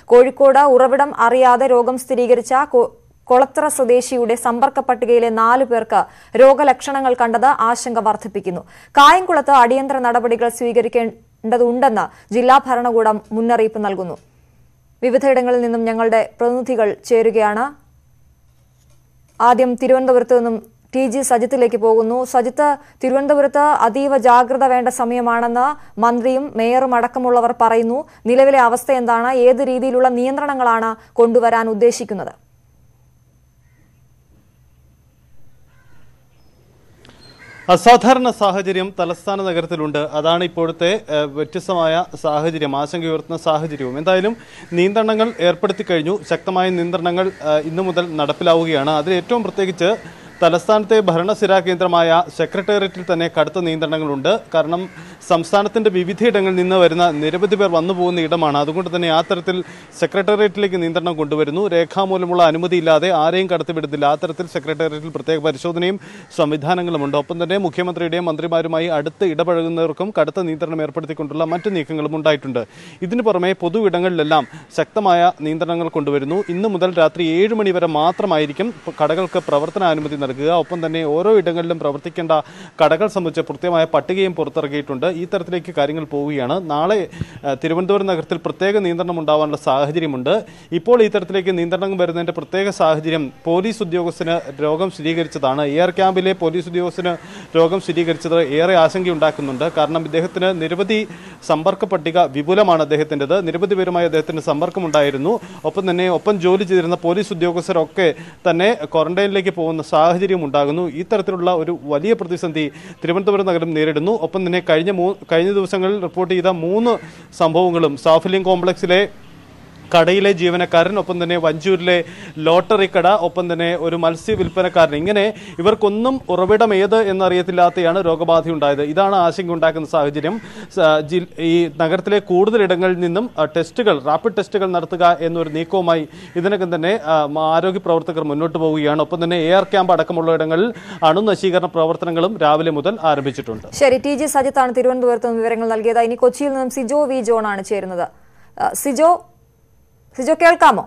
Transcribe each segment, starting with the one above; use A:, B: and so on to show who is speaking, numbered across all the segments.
A: കോഴിക്കോട് ഉറവിടം അറിയാതെ രോഗം സ്ഥിരീകരിച്ച കൊ- കൊളത്തറ സ്വദേശിയുടെ സമ്പർക്ക പട്ടികയിലെ നാലു പേർക്ക് രോഗലക്ഷണങ്ങൾ കണ്ടത് ആശങ്ക വർദ്ധിപ്പിക്കുന്നു കായംകുളത്ത് അടിയന്തര നടപടികൾ സ്വീകരിക്കേണ്ടതുണ്ടെന്ന് ജില്ലാ ഭരണകൂടം മുന്നറിയിപ്പ് നൽകുന്നു വിവിധയിടങ്ങളിൽ നിന്നും ഞങ്ങളുടെ പ്രതിനിധികൾ ചേരുകയാണ് ആദ്യം തിരുവനന്തപുരത്ത് നിന്നും ടി ജി സജിത്തിലേക്ക് പോകുന്നു സജിത്ത് തിരുവനന്തപുരത്ത് അതീവ ജാഗ്രത വേണ്ട സമയമാണെന്ന് മന്ത്രിയും മേയറും അടക്കമുള്ളവർ പറയുന്നു നിലവിലെ അവസ്ഥ എന്താണ് ഏത് രീതിയിലുള്ള നിയന്ത്രണങ്ങളാണ് കൊണ്ടുവരാൻ ഉദ്ദേശിക്കുന്നത്
B: അസാധാരണ സാഹചര്യം തലസ്ഥാന നഗരത്തിലുണ്ട് അതാണ് ഇപ്പോഴത്തെ ഏഹ്, വ്യത്യസ്തമായ സാഹചര്യം ആശങ്കയുയർത്തുന്ന സാഹചര്യവും എന്തായാലും നിയന്ത്രണങ്ങൾ ഏർപ്പെടുത്തി കഴിഞ്ഞു ശക്തമായ നിയന്ത്രണങ്ങൾ ഏഹ്, ഇന്നു മുതൽ നടപ്പിലാവുകയാണ് അതിൽ ഏറ്റവും പ്രത്യേകിച്ച് തലസ്ഥാനത്തെ ഭരണസിരാ കേന്ദ്രമായ സെക്രട്ടേറിയറ്റിൽ തന്നെ കടുത്ത നിയന്ത്രണങ്ങളുണ്ട് കാരണം സംസ്ഥാനത്തിന്റെ വിവിധയിടങ്ങളിൽ നിന്ന് വരുന്ന നിരവധി പേർ വന്നു പോകുന്ന ഇടമാണ് അതുകൊണ്ട് തന്നെ ആ തരത്തിൽ സെക്രട്ടേറിയറ്റിലേക്ക് നിയന്ത്രണം കൊണ്ടുവരുന്നു രേഖാമൂലമുള്ള അനുമതിയില്ലാതെ ആരെയും കടത്തിവിടുന്നില്ല ആ തരത്തിൽ സെക്രട്ടേറിയറ്റിൽ പ്രത്യേക പരിശോധനയും സംവിധാനങ്ങളുമുണ്ട് ഒപ്പം തന്നെ മുഖ്യമന്ത്രിയുടെയും മന്ത്രിമാരുമായി അടുത്ത് ഇടപഴകുന്നവർക്കും കടുത്ത നിയന്ത്രണം ഏർപ്പെടുത്തിക്കൊണ്ടുള്ള മറ്റ് നീക്കങ്ങളും ഉണ്ടായിട്ടുണ്ട് ഇതിനു പുറമെ പൊതു ഇടങ്ങളിലെല്ലാം ശക്തമായ നിയന്ത്രണങ്ങൾ കൊണ്ടുവരുന്നു ഇന്നു മുതൽ രാത്രി ഏഴ് മണി വരെ മാത്രമായിരിക്കും കടകൾക്ക് പ്രവർത്തനാനുമതി നൽകുക ഒപ്പം തന്നെ ഓരോ ഇടങ്ങളിലും പ്രവർത്തിക്കേണ്ട കടകൾ സംബന്ധിച്ച് കൃത്യമായ പട്ടികയും പുറത്തിറക്കിയിട്ടുണ്ട് ഈ തരത്തിലേക്ക് കാര്യങ്ങൾ പോവുകയാണ് നാളെ ഏഹ്, തിരുവനന്തപുരം നഗരത്തിൽ പ്രത്യേക നിയന്ത്രണം ഉണ്ടാവാനുള്ള സാഹചര്യമുണ്ട് ഇപ്പോൾ ഈ തരത്തിലേക്ക് നിയന്ത്രണം വരുന്നതിന്റെ പ്രത്യേക സാഹചര്യം പോലീസ് ഉദ്യോഗസ്ഥന് രോഗം സ്ഥിരീകരിച്ചതാണ് എയർ ക്യാമ്പിലെ പോലീസ് ഉദ്യോഗസ്ഥന് രോഗം സ്ഥിരീകരിച്ചത് ഏറെ ആശങ്കയുണ്ടാക്കുന്നുണ്ട് കാരണം ഇദ്ദേഹത്തിന് നിരവധി സമ്പർക്ക പട്ടിക വിപുലമാണ് അദ്ദേഹത്തിൻ്റെത് നിരവധി പേരുമായി അദ്ദേഹത്തിന് സമ്പർക്കമുണ്ടായിരുന്നു ഒപ്പം തന്നെ ഒപ്പം ജോലി ചെയ്തിരുന്ന പോലീസ് ഉദ്യോഗസ്ഥരൊക്കെ തന്നെ ക്വാറന്റൈനിലേക്ക് പോകുന്ന സാഹചര്യം ഉണ്ടാകുന്നു ഈ തരത്തിലുള്ള ഒരു വലിയ പ്രതിസന്ധി തിരുവനന്തപുരം നഗരം നേരിടുന്നു ഒപ്പം തന്നെ കഴിഞ്ഞ മൂ കഴിഞ്ഞ ദിവസങ്ങളിൽ റിപ്പോർട്ട് ചെയ്ത മൂന്ന് സംഭവങ്ങളും സാഫല്യം കോംപ്ലക്സിലെ കടയിലെ ജീവനക്കാരൻ ഒപ്പം തന്നെ വഞ്ചൂരിലെ ലോട്ടറി കട ഒപ്പം തന്നെ ഒരു മത്സ്യ വിൽപ്പനക്കാരൻ ഇങ്ങനെ ഇവർക്കൊന്നും ഉറവിടം ഏത് എന്നറിയത്തില്ലാതെയാണ് രോഗബാധ ഉണ്ടായത് ഇതാണ് ആശങ്ക ഉണ്ടാക്കുന്ന സാഹചര്യം സ- ജി- ഈ നഗരത്തിലെ കൂടുതൽ ഇടങ്ങളിൽ നിന്നും ആ, ടെസ്റ്റുകൾ റാപ്പിഡ് ടെസ്റ്റുകൾ നടത്തുക എന്നൊരു നീക്കവുമായി ഇതിനകം തന്നെ ആ, മ- ആരോഗ്യ പ്രവർത്തകർ മുന്നോട്ട് പോവുകയാണ് ഒപ്പം തന്നെ എയർ ക്യാമ്പ് അടക്കമുള്ള ഇടങ്ങളിൽ അണുനശീകരണ പ്രവർത്തനങ്ങളും രാവിലെ മുതൽ ആരംഭിച്ചിട്ടുണ്ട്
A: ശരി ടി ജി സജിത്താണ് തിരുവനന്തപുരത്ത് നിന്ന് വിവരങ്ങൾ നൽകിയത് ഇനി കൊച്ചിയിൽ നിന്നും സിജോ വി ജോൺ ആണ് ചേരുന്നത് ആ, സിജോ സിജോ കേൾക്കാമോ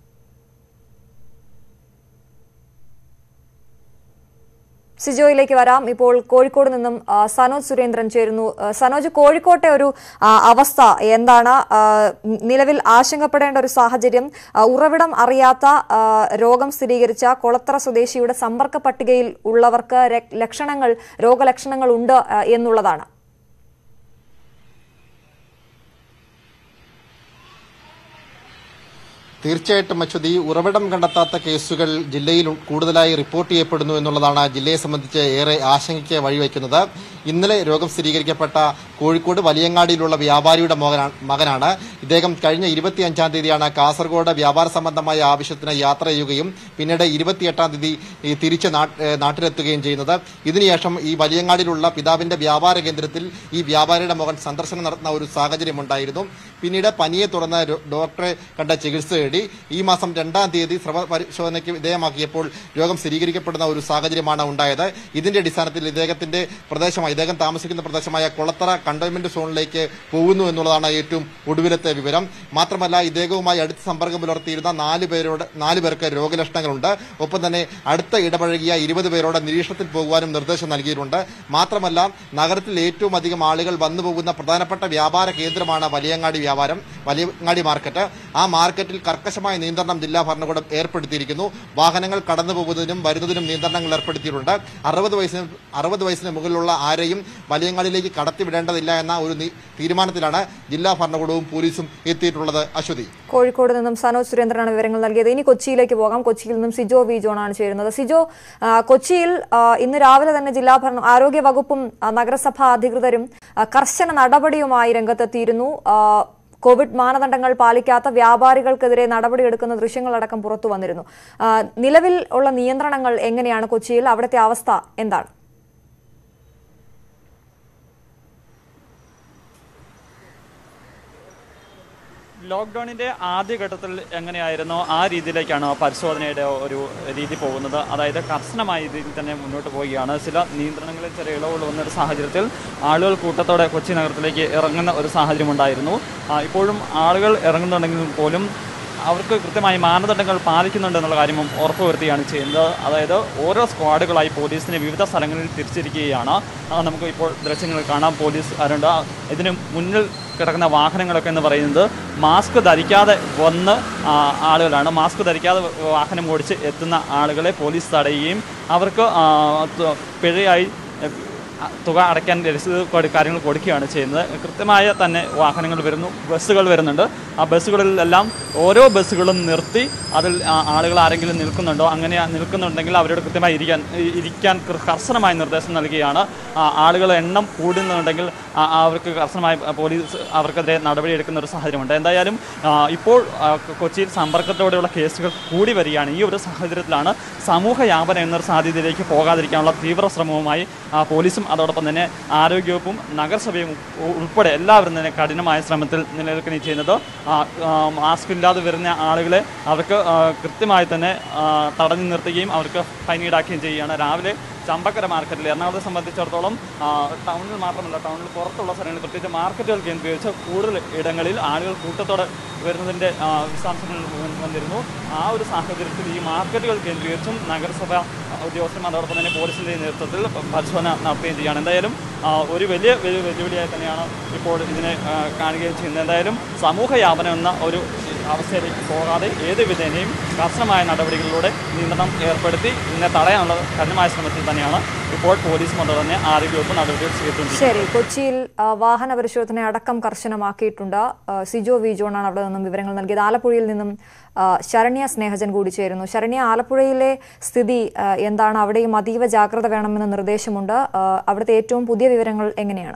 A: സിജോയിലേക്ക് വരാം ഇപ്പോൾ കോഴിക്കോട് നിന്നും ആ, സനോജ് സുരേന്ദ്രൻ ചേരുന്നു ആ, സനോജ് കോഴിക്കോട്ടെ ഒരു ആ, അവസ്ഥ എന്താണ് ആ, നിലവിൽ ആശങ്കപ്പെടേണ്ട ഒരു സാഹചര്യം ആ, ഉറവിടം അറിയാത്ത ആ, രോഗം സ്ഥിരീകരിച്ച കൊളത്തറ സ്വദേശിയുടെ സമ്പർക്ക പട്ടികയിൽ ഉള്ളവർക്ക് ര- ലക്ഷണങ്ങൾ രോഗലക്ഷണങ്ങൾ ഉണ്ട് ആ, എന്നുള്ളതാണ്
C: തീർച്ചയായിട്ടും അശ്വതി ഉറവിടം കണ്ടെത്താത്ത കേസുകൾ ജില്ലയിൽ കൂടുതലായി റിപ്പോർട്ട് ചെയ്യപ്പെടുന്നു എന്നുള്ളതാണ് ജില്ലയെ സംബന്ധിച്ച് ഏറെ ആശങ്കയ്ക്ക് വഴിവെക്കുന്നത് ഇന്നലെ രോഗം സ്ഥിരീകരിക്കപ്പെട്ട കോഴിക്കോട് വലിയങ്ങാടിയിലുള്ള വ്യാപാരിയുടെ മകനാ- മകനാണ് ഇദ്ദേഹം കഴിഞ്ഞ ഇരുപത്തിയഞ്ചാം തീയതിയാണ് കാസർഗോഡ് വ്യാപാര സംബന്ധമായ ആവശ്യത്തിന് യാത്ര ചെയ്യുകയും പിന്നീട് ഇരുപത്തിയെട്ടാം തീയതി ഈ തിരിച്ച് നാട്ട്- ഏഹ് നാട്ടിലെത്തുകയും ചെയ്യുന്നത് ഇതിനുശേഷം ഈ വലിയങ്ങാടിയിലുള്ള പിതാവിന്റെ വ്യാപാര കേന്ദ്രത്തിൽ ഈ വ്യാപാരിയുടെ മകൻ സന്ദർശനം നടത്തുന്ന ഒരു സാഹചര്യം ഉണ്ടായിരുന്നു പിന്നീട് പനിയെ തുടർന്ന് രോ- ഡോക്ടറെ കണ്ട ചികിത്സ തേടി ഈ മാസം രണ്ടാം തീയതി സ്രവ പരിശോധനയ്ക്ക് വിധേയമാക്കിയപ്പോൾ രോഗം സ്ഥിരീകരിക്കപ്പെടുന്ന ഒരു സാഹചര്യമാണ് ഉണ്ടായത് ഇതിന്റെ അടിസ്ഥാനത്തിൽ ഇദ്ദേഹത്തിന്റെ പ്രദേശമായ ഇദ്ദേഹം താമസിക്കുന്ന പ്രദേശമായ കൊളത്തറ കണ്ടെയ്ൻമെന്റ് സോണിലേക്ക് പോകുന്നു എന്നുള്ളതാണ് ഏറ്റവും ഒടുവിലത്തെ വിവരം മാത്രമല്ല ഇദ്ദേഹവുമായി അടുത്ത സമ്പർക്കം പുലർത്തിയിരുന്ന നാല് പേരോട് നാല് പേർക്ക് രോഗലക്ഷണങ്ങളുണ്ട് ഒപ്പം തന്നെ അടുത്ത ഇടപഴകിയ ഇരുപത് പേരോട് നിരീക്ഷണത്തിൽ പോകുവാനും നിർദ്ദേശം നൽകിയിട്ടുണ്ട് മാത്രമല്ല നഗരത്തിൽ ഏറ്റവും അധികം ആളുകൾ വന്നു പോകുന്ന പ്രധാനപ്പെട്ട വ്യാപാര കേന്ദ്രമാണ് വലിയങ്ങാടി വ്യാപാരം വലിയങ്ങാടി മാർക്കറ്റ് ആ മാർക്കറ്റിൽ കർക്കശമായ നിയന്ത്രണം ജില്ലാ ഭരണകൂടം ഏർപ്പെടുത്തിയിരിക്കുന്നു വാഹനങ്ങൾ കടന്നു പോകുന്നതിനും വരുന്നതിനും നിയന്ത്രണങ്ങൾ ഏർപ്പെടുത്തിയിട്ടുണ്ട് അറുപത് വയസ്സിന് അറുപത് വയസ്സിന് മുകളിലുള്ള ആരെയും വലിയങ്ങാടിയിലേക്ക് കടത്തിവിടേണ്ടതില്ല എന്ന ഒരു നി- തീരുമാനത്തിലാണ് ജില്ലാ ഭരണകൂടവും പോലീസും എത്തിയിട്ടുള്ളത് അശ്വതി
A: കോഴിക്കോട് നിന്നും സനോജ് സുരേന്ദ്രനാണ് വിവരങ്ങൾ നൽകിയത് ഇനി കൊച്ചിയിലേക്ക് പോകാം കൊച്ചിയിൽ നിന്നും സിജോ വി ജോണാണ് ചേരുന്നത് സിജോ ആ, കൊച്ചിയിൽ ആ, ഇന്ന് രാവിലെ തന്നെ ജില്ലാ ഭരണം ആരോഗ്യ വകുപ്പും ആ, നഗരസഭാ അധികൃതരും ആ, കർശന നടപടിയുമായി രംഗത്തെത്തിയിരുന്നു ആ, കോവിഡ് മാനദണ്ഡങ്ങൾ പാലിക്കാത്ത വ്യാപാരികൾക്കെതിരെ നടപടിയെടുക്കുന്ന ദൃശ്യങ്ങളടക്കം പുറത്തു വന്നിരുന്നു ആ, നിലവിൽ ഉള്ള നിയന്ത്രണങ്ങൾ എങ്ങനെയാണ് കൊച്ചിയിൽ അവിടുത്തെ അവസ്ഥ എന്താണ്
D: ലോക്ക്ഡൌണിന്റെ ആദ്യഘട്ടത്തിൽ എങ്ങനെയായിരുന്നോ ആ രീതിയിലേക്കാണ് പരിശോധനയുടെ ഒരു രീതി പോകുന്നത് അതായത് കർശനമായ രീതിയിൽ തന്നെ മുന്നോട്ട് പോവുകയാണ് ചില നിയന്ത്രണങ്ങളിൽ ചെറിയ ഇളവുകൾ വന്ന ഒരു സാഹചര്യത്തിൽ ആളുകൾ കൂട്ടത്തോടെ കൊച്ചി നഗരത്തിലേക്ക് ഇറങ്ങുന്ന ഒരു സാഹചര്യം ഉണ്ടായിരുന്നു ആ, ഇപ്പോഴും ആളുകൾ ഇറങ്ങുന്നുണ്ടെങ്കിൽ പോലും അവർക്ക് കൃത്യമായി മാനദണ്ഡങ്ങൾ പാലിക്കുന്നുണ്ട് എന്നുള്ള കാര്യവും ഉറപ്പുവരുത്തുകയാണ് ചെയ്യുന്നത് അതായത് ഓരോ സ്ക്വാഡുകളായി പോലീസിനെ വിവിധ സ്ഥലങ്ങളിൽ തിരിച്ചിരിക്കുകയാണ് ആ, നമുക്ക് ഇപ്പോൾ ദൃശ്യങ്ങൾ കാണാം പോലീസ് ആരുണ്ട് ആ, ഇതിന് മുന്നിൽ കിടക്കുന്ന വാഹനങ്ങളൊക്കെ എന്ന് പറയുന്നത് മാസ്ക് ധരിക്കാതെ വന്ന് ആ, ആളുകളാണ് മാസ്ക് ധരിക്കാതെ വാഹനം ഓടിച്ച് എത്തുന്ന ആളുകളെ പോലീസ് തടയുകയും അവർക്ക് ആ, ത- പിഴയായി എ, ആ, തുക അടയ്ക്കാൻ രസീത് കൊടു- കാര്യങ്ങൾ കൊടുക്കുകയാണ് ചെയ്യുന്നത് കൃത്യമായ തന്നെ വാഹനങ്ങൾ വരുന്നു ബസ്സുകൾ വരുന്നുണ്ട് ആ ബസ്സുകളിലെല്ലാം ഓരോ ബസ്സുകളും നിർത്തി അതിൽ ആ, ആളുകൾ ആരെങ്കിലും നിൽക്കുന്നുണ്ടോ അങ്ങനെ നിൽക്കുന്നുണ്ടെങ്കിൽ അവരോട് കൃത്യമായി ഇരിക്കാൻ ഇ- ഇരിക്കാൻ കൃ- കർശനമായ നിർദ്ദേശം നൽകുകയാണ് ആ, ആളുകൾ എണ്ണം കൂടുന്നുണ്ടെങ്കിൽ ആ, അവർക്ക് കർശനമായി പോലീസ് അവർക്കെതിരെ നടപടിയെടുക്കുന്ന ഒരു സാഹചര്യമുണ്ട് എന്തായാലും ആ, ഇപ്പോൾ ആ, കൊച്ചിയിൽ സമ്പർക്കത്തോടെയുള്ള കേസുകൾ കൂടി വരികയാണ് ഈ ഒരു സാഹചര്യത്തിലാണ് സമൂഹ വ്യാപനം എന്നൊരു സാധ്യതയിലേക്ക് പോകാതിരിക്കാനുള്ള തീവ്ര ശ്രമവുമായി ആ, പോലീസും അതോടൊപ്പം തന്നെ ആരോഗ്യവകുപ്പും നഗരസഭയും ഉ- ഉൾപ്പെടെ എല്ലാവരും തന്നെ കഠിനമായ ശ്രമത്തിൽ നിലനിൽക്കുകയും ചെയ്യുന്നത് ആ, ആ, മാസ്ക് ഇല്ലാതെ വരുന്ന ആളുകളെ അവർക്ക് ആ, കൃത്യമായി തന്നെ ആ, തടഞ്ഞു നിർത്തുകയും അവർക്ക് ഫൈൻ ഈടാക്കുകയും ചെയ്യുകയാണ് രാവിലെ ചമ്പക്കര മാർക്കറ്റിൽ എറണാകുളത്തെ സംബന്ധിച്ചിടത്തോളം ആ, ടൗണിൽ മാത്രമല്ല ടൗണിൽ പുറത്തുള്ള സ്ഥലങ്ങളിൽ പ്രത്യേകിച്ച് മാർക്കറ്റുകൾ കേന്ദ്രീകരിച്ച് കൂടുതൽ ഇടങ്ങളിൽ ആളുകൾ കൂട്ടത്തോടെ വരുന്നതിൻ്റെ ആ, വിശദാംശങ്ങൾ വ- വന്നിരുന്നു ആ ഒരു സാഹചര്യത്തിൽ ഈ മാർക്കറ്റുകൾ കേന്ദ്രീകരിച്ചും നഗരസഭ ഉദ്യോഗസ്ഥരും അതോടൊപ്പം തന്നെ പോലീസിൻ്റെ നേതൃത്വത്തിൽ പരിശോധന നടത്തുകയും ചെയ്യുകയാണ് എന്തായാലും ആ, ഒരു വലിയ വെല്ലു- വെല്ലുവിളിയായി തന്നെയാണ് ഇപ്പോൾ ഇതിനെ ആ, കാണുകയും ചെയ്യുന്നത് എന്തായാലും സമൂഹ വ്യാപനം എന്ന ഒരു അവസ്ഥയിലേക്ക് പോകാതെ ഏത് വിധേനയും കർശനമായ നടപടികളിലൂടെ നിയന്ത്രണം ഏർപ്പെടുത്തി ഇതിനെ തടയാനുള്ള കഠിനമായ ശ്രമത്തിൽ തന്നെയാണ് ഇപ്പോൾ പോലീസും അതുപോലെ തന്നെ ആരോഗ്യവകുപ്പ് നടപടികൾ സ്വീകരിച്ചുകൊണ്ടിരിക്കുന്നത്
A: ശരി കൊച്ചിയിൽ ആ, വാഹന പരിശോധന അടക്കം കർശനമാക്കിയിട്ടുണ്ട് ആ, സിജോ വി ജോണാണ് അവിടെ നിന്നും വിവരങ്ങൾ നൽകിയത് ആലപ്പുഴയിൽ നിന്നും ആ, ശരണ്യ സ്നേഹജൻ കൂടി ചേരുന്നു ശരണ്യ ആലപ്പുഴയിലെ സ്ഥിതി ആ, എന്താണ് അവിടെയും അതീവ ജാഗ്രത വേണമെന്ന നിർദ്ദേശമുണ്ട് ആ, അവിടുത്തെ ഏറ്റവും പുതിയ വിവരങ്ങൾ എങ്ങനെയാണ്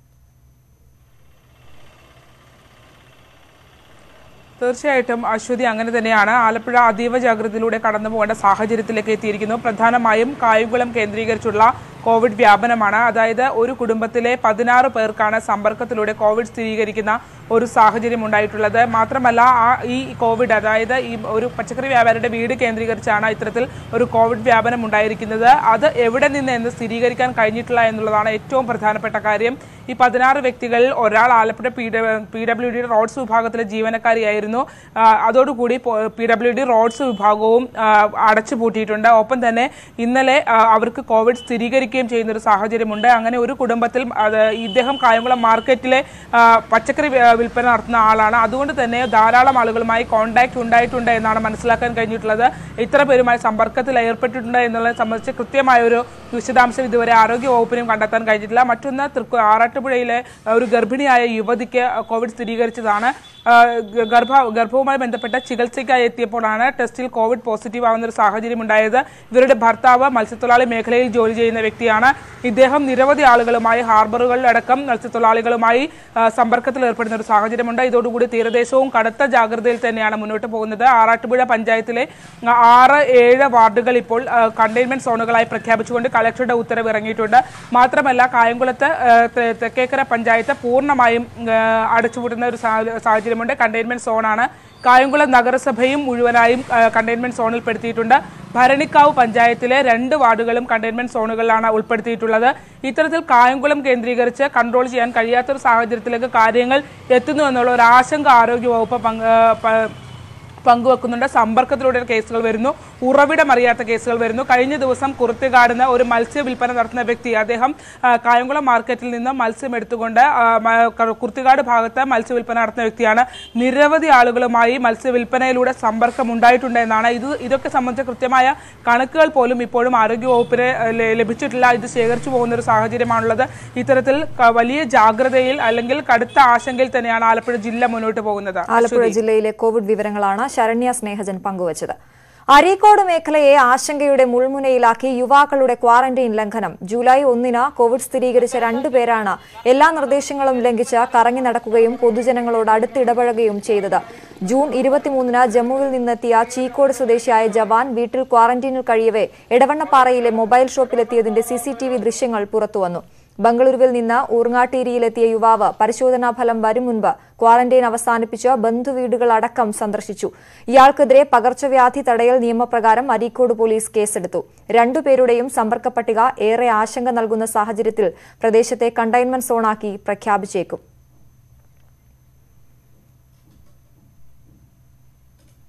E: തീർച്ചയായിട്ടും അശ്വതി അങ്ങനെ തന്നെയാണ് ആലപ്പുഴ അതീവ ജാഗ്രതയിലൂടെ കടന്നു പോകേണ്ട സാഹചര്യത്തിലേക്ക് എത്തിയിരിക്കുന്നു പ്രധാനമായും കായംകുളം കേന്ദ്രീകരിച്ചുള്ള കോവിഡ് വ്യാപനമാണ് അതായത് ഒരു കുടുംബത്തിലെ പതിനാറ് പേർക്കാണ് സമ്പർക്കത്തിലൂടെ കോവിഡ് സ്ഥിരീകരിക്കുന്ന ഒരു സാഹചര്യം ഉണ്ടായിട്ടുള്ളത് മാത്രമല്ല ആ ഈ കോവിഡ് അതായത് ഈ ഒരു പച്ചക്കറി വ്യാപാരിയുടെ വീട് കേന്ദ്രീകരിച്ചാണ് ഇത്തരത്തിൽ ഒരു കോവിഡ് വ്യാപനം ഉണ്ടായിരിക്കുന്നത് അത് എവിടെ നിന്ന് എന്ന് സ്ഥിരീകരിക്കാൻ കഴിഞ്ഞിട്ടില്ല എന്നുള്ളതാണ് ഏറ്റവും പ്രധാനപ്പെട്ട കാര്യം ഈ പതിനാറ് വ്യക്തികളിൽ ഒരാൾ Alappuzha P P W D roads വിഭാഗത്തിലെ ജീവനക്കാരിയായിരുന്നു ആ, അതോടുകൂടി പി ഡബ്ല്യു ഡി റോഡ്സ് വിഭാഗവും ആ, അടച്ചു പൂട്ടിയിട്ടുണ്ട് ഒപ്പം തന്നെ ഇന്നലെ ആ, അവർക്ക് കോവിഡ് സ്ഥിരീകരിക്കുകയും ചെയ്യുന്ന ഒരു സാഹചര്യമുണ്ട് അങ്ങനെ ഒരു കുടുംബത്തിൽ അത് ഇദ്ദേഹം കായംകുളം മാർക്കറ്റിലെ ആ, പച്ചക്കറി വ്യ- വിൽപ്പന നടത്തുന്ന ആളാണ് അതുകൊണ്ട് തന്നെ ധാരാളം ആളുകളുമായി കോണ്ടാക്ട് ഉണ്ടായിട്ടുണ്ട് എന്നാണ് മനസ്സിലാക്കാൻ കഴിഞ്ഞിട്ടുള്ളത് ഇത്ര പേരുമായി സമ്പർക്കത്തിൽ ഏർപ്പെട്ടിട്ടുണ്ട് എന്നുള്ളത് സംബന്ധിച്ച് കൃത്യമായ ഒരു വിശദാംശം ഇതുവരെ ആരോഗ്യ വകുപ്പിനും കണ്ടെത്താൻ കഴിഞ്ഞിട്ടില്ല മറ്റൊന്ന് തൃക്കു ആറാട്ടുപുഴയിലെ ആ, ഒരു ഗർഭിണിയായ യുവതിക്ക് കോവിഡ് സ്ഥിരീകരിച്ചതാണ് ആ, ഗ- ഗർഭ ഗർഭവുമായി ബന്ധപ്പെട്ട ചികിത്സയ്ക്കായി എത്തിയപ്പോഴാണ് ടെസ്റ്റിൽ കോവിഡ് പോസിറ്റീവ് ആവുന്ന ഒരു സാഹചര്യം ഉണ്ടായത് ഇവരുടെ ഭർത്താവ് മത്സ്യത്തൊഴിലാളി മേഖലയിൽ ജോലി ചെയ്യുന്ന വ്യക്തിയാണ് ഇദ്ദേഹം നിരവധി ആളുകളുമായി ഹാർബറുകളിലടക്കം മത്സ്യത്തൊഴിലാളികളുമായി ആ, സമ്പർക്കത്തിൽ ഏർപ്പെടുന്ന ഒരു സാഹചര്യമുണ്ട് ഇതോടുകൂടി തീരദേശവും കടുത്ത ജാഗ്രതയിൽ തന്നെയാണ് മുന്നോട്ട് പോകുന്നത് ആറാട്ടുപുഴ പഞ്ചായത്തിലെ ആ, ആറ് ഏഴ് വാർഡുകൾ ഇപ്പോൾ കണ്ടെയ്ൻമെന്റ് സോണുകളായി പ്രഖ്യാപിച്ചുകൊണ്ട് കളക്ടറുടെ ഉത്തരവ് ഇറങ്ങിയിട്ടുണ്ട് മാത്രമല്ല കായംകുളത്ത് ആ, തെ- തെക്കേക്കര പഞ്ചായത്ത് പൂർണ്ണമായും ആ, അടച്ചുപൂട്ടുന്ന ഒരു സാഹ- സാഹചര്യമുണ്ട് കണ്ടെയ്ൻമെന്റ് സോണാണ് കായംകുളം നഗരസഭയും മുഴുവനായും ആ, കണ്ടെയ്ൻമെന്റ് സോണിൽ പെടുത്തിയിട്ടുണ്ട് ഭരണിക്കാവ് പഞ്ചായത്തിലെ രണ്ട് വാർഡുകളും കണ്ടെയ്ൻമെന്റ് സോണുകളിലാണ് ഉൾപ്പെടുത്തിയിട്ടുള്ളത് ഇത്തരത്തിൽ കായംകുളം കേന്ദ്രീകരിച്ച് കൺട്രോൾ ചെയ്യാൻ കഴിയാത്തൊരു സാഹചര്യത്തിലേക്ക് കാര്യങ്ങൾ എത്തുന്നു എന്നുള്ള ഒരു ആശങ്ക ആരോഗ്യ വകുപ്പ് പങ്ക് ആ, പ- പങ്കുവെക്കുന്നുണ്ട് സമ്പർക്കത്തിലൂടെ കേസുകൾ വരുന്നു ഉറവിടം അറിയാത്ത കേസുകൾ വരുന്നു കഴിഞ്ഞ ദിവസം കുറുത്തുകാടുന്ന ഒരു മത്സ്യ വിൽപ്പന നടത്തുന്ന വ്യക്തി അദ്ദേഹം ആ, കായംകുളം മാർക്കറ്റിൽ നിന്ന് മത്സ്യം എടുത്തുകൊണ്ട് ആ, മ- ക- കുറുത്തുകാട് ഭാഗത്ത് മത്സ്യ വിൽപ്പന നടത്തുന്ന വ്യക്തിയാണ് നിരവധി ആളുകളുമായി മത്സ്യ വിൽപ്പനയിലൂടെ സമ്പർക്കം ഉണ്ടായിട്ടുണ്ട് എന്നാണ് ഇത് ഇതൊക്കെ സംബന്ധിച്ച കൃത്യമായ കണക്കുകൾ പോലും ഇപ്പോഴും ആരോഗ്യ വകുപ്പിന് ല- ലഭിച്ചിട്ടില്ല ഇത് ശേഖരിച്ചു പോകുന്ന ഒരു സാഹചര്യമാണുള്ളത് ഇത്തരത്തിൽ ക- വലിയ ജാഗ്രതയിൽ അല്ലെങ്കിൽ കടുത്ത ആശങ്കയിൽ തന്നെയാണ് ആലപ്പുഴ ജില്ല മുന്നോട്ട് പോകുന്നത്
A: ആലപ്പുഴ ജില്ലയിലെ കോവിഡ് വിവരങ്ങളാണ് ശരണ്യ സ്നേഹജൻ പങ്കുവച്ചത് അരീക്കോട് മേഖലയെ ആശങ്കയുടെ മുൾമുനയിലാക്കി യുവാക്കളുടെ ക്വാറന്റൈൻ ലംഘനം ജൂലൈ ഒന്നിന് കോവിഡ് സ്ഥിരീകരിച്ച രണ്ടുപേരാണ് എല്ലാ നിർദ്ദേശങ്ങളും ലംഘിച്ച് കറങ്ങി നടക്കുകയും പൊതുജനങ്ങളോട് അടുത്തിടപഴകുകയും ചെയ്തത് ജൂൺ ഇരുപത്തിമൂന്നിന് ജമ്മുവിൽ നിന്നെത്തിയ ചീക്കോട് സ്വദേശിയായ ജവാൻ വീട്ടിൽ ക്വാറന്റൈനിൽ കഴിയവേ എടവണ്ണപ്പാറയിലെ മൊബൈൽ ഷോപ്പിലെത്തിയതിന്റെ സിസിടിവി ദൃശ്യങ്ങൾ പുറത്തുവന്നു ബംഗളൂരുവിൽ നിന്ന് ഊർങ്ങാട്ടേരിയിലെത്തിയ യുവാവ് പരിശോധനാ ഫലം വരും മുൻപ് ക്വാറന്റൈൻ അവസാനിപ്പിച്ച് ബന്ധുവീടുകളടക്കം സന്ദർശിച്ചു ഇയാൾക്കെതിരെ പകർച്ചവ്യാധി തടയൽ നിയമപ്രകാരം അരീക്കോട് പോലീസ് കേസെടുത്തു രണ്ടുപേരുടെയും സമ്പർക്ക പട്ടിക ഏറെ ആശങ്ക നൽകുന്ന സാഹചര്യത്തിൽ പ്രദേശത്തെ കണ്ടെയ്ൻമെന്റ് സോണാക്കി പ്രഖ്യാപിച്ചേക്കും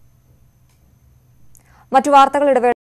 A: മറ്റു വാർത്തകൾ ഇടവേള